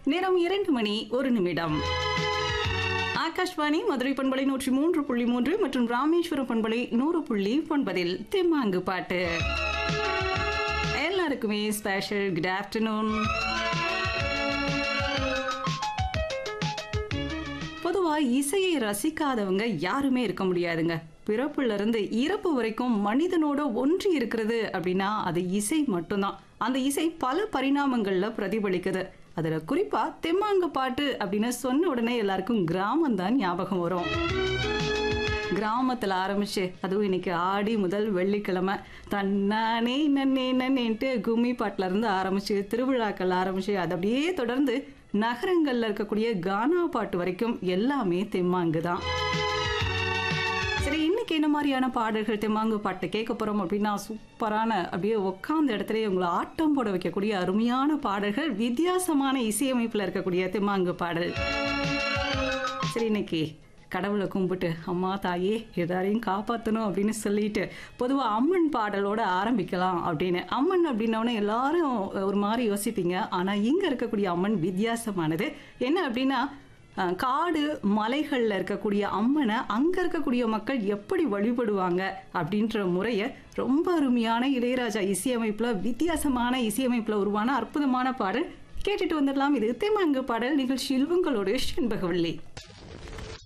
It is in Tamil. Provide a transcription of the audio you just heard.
நேரம் இரண்டு மணி ஒரு நிமிடம் ஆகாஷ்வாணி மதுரை பண்பலை நூற்றி மூன்று புள்ளி மூன்று மற்றும் ராமேஸ்வரம் பண்பலை நூறு புள்ளி ஒன்பதில் தெம்மாங்கு பாட்டு எல்லாருக்குமே ஸ்பெஷல் குட் ஆஃப்டர்நூன் பொதுவா இசையை ரசிக்காதவங்க யாருமே இருக்க முடியாதுங்க பிறப்புல இருந்து இறப்பு வரைக்கும் மனிதனோட ஒன்றி இருக்கிறது அப்படின்னா அது இசை மட்டும்தான் அந்த இசை பல பரிணாமங்கள்ல பிரதிபலிக்குது அதுல குறிப்பா தெம்மாங்கு பாட்டு அப்படின்னு சொன்ன உடனே எல்லாருக்கும் கிராமம் தான் ஞாபகம் வரும் கிராமத்தில் ஆரம்பிச்சு அதுவும் இன்னைக்கு ஆடி முதல் வெள்ளிக்கிழமை தன்னானே நன்னே நன்னேன்ட்டு கும்மி பாட்டுல இருந்து ஆரம்பிச்சு திருவிழாக்கள் ஆரம்பிச்சு அது அப்படியே தொடர்ந்து நகரங்கள்ல இருக்கக்கூடிய கானா பாட்டு வரைக்கும் எல்லாமே தெம்மாங்கு தான் சரி இன்னைக்கு என்ன மாதிரியான பாடல்கள் தெம்மாங்கு பாட்டு கேட்க போறோம் அப்படின்னா சூப்பரான அப்படியே உட்காந்த இடத்துல உங்களை ஆட்டம் போட வைக்கக்கூடிய அருமையான பாடல்கள் வித்தியாசமான இசையமைப்புல இருக்கக்கூடிய தெம்மாங்கு பாடல் சரி இன்னைக்கு கடவுளை கும்பிட்டு அம்மா தாயே எல்லாரையும் காப்பாற்றணும் அப்படின்னு சொல்லிட்டு பொதுவாக அம்மன் பாடலோட ஆரம்பிக்கலாம் அப்படின்னு அம்மன் அப்படின்னோடனே எல்லாரும் ஒரு மாதிரி யோசிப்பீங்க ஆனால் இங்கே இருக்கக்கூடிய அம்மன் வித்தியாசமானது என்ன அப்படின்னா அஹ், காடு மலைகளில் இருக்கக்கூடிய அம்மனை அங்கே இருக்கக்கூடிய மக்கள் எப்படி வழிபடுவாங்க அப்படின்ற முறையை ரொம்ப அருமையான இளையராஜா இசையமைப்பில் வித்தியாசமான இசையமைப்பில் உருவான அற்புதமான பாடல் கேட்டுட்டு வந்துடலாம் இது தெம்மாங்கு பாடல் நிகழ்ச்சியில் உங்களோட செண்பகவல்லி